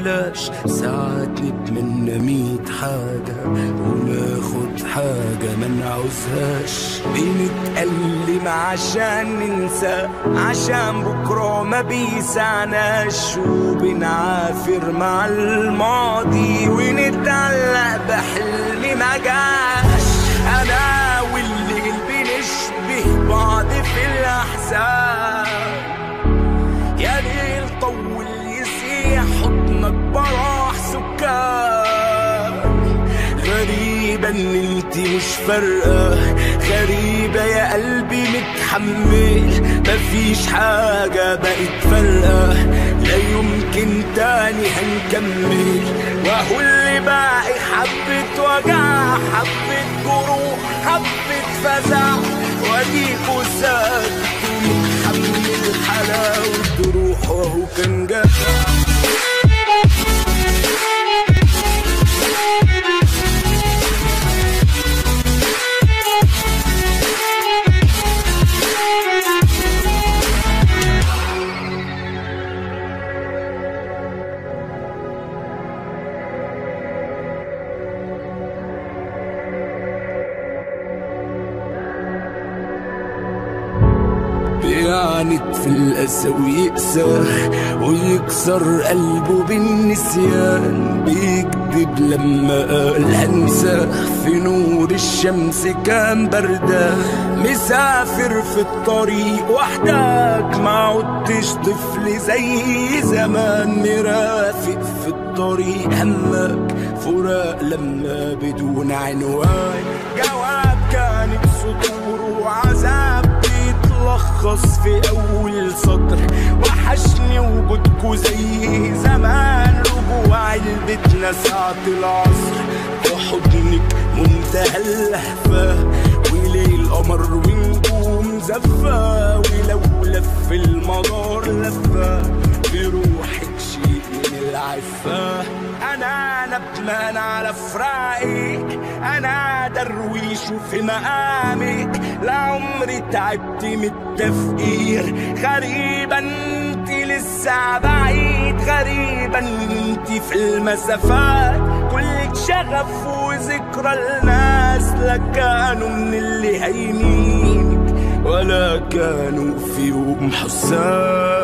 ببلاش ساعات نتمنى ميت حاجة وناخد حاجة ما نعوزهاش بنتألم عشان ننسى عشان بكرة ما بيسعناش وبنعافر مع الماضي ونتعلق بحلم ما جاش أنا والليل بنشبه بعض في الأحزان يا ليل طول يسيح حضنك براح سكان غريبة ان انت مش فارقة غريبة يا قلبي متحمل مفيش حاجة بقت فارقة لا يمكن تاني هنكمل وهو اللي باقي حبة وجع حبة جروح حبة فزع واديكوا ساكت ومتحمل حلاوة روح وهو كان جدع بيعاند في الأسى ويقسى ويكسر قلبه بالنسيان بيكذب لما قال هنسى في نور الشمس كان بردان مسافر في الطريق وحدك ما عدتش طفل زي زمان مرافق في الطريق همك فراق لما بدون عنوان جواب كانت سطور وعذاب بيتلخص في أول سطر وحشني وجودكوا زي زمان رجوع لبيتنا ساعة العصر وحضنك منتهى اللهفة وليل قمر ونجوم زفة ولو لف المدار لفة بروحك شيء من العفة أنا ندمان على فراقك أنا درويش في مقامك لعمري تعبت من التفكير غريبة انت لسه بعيد غريبة انت في المسافات كلك شغف وذكرى الناس لا كانوا من اللي هينينك ولا كانوا في يوم حسان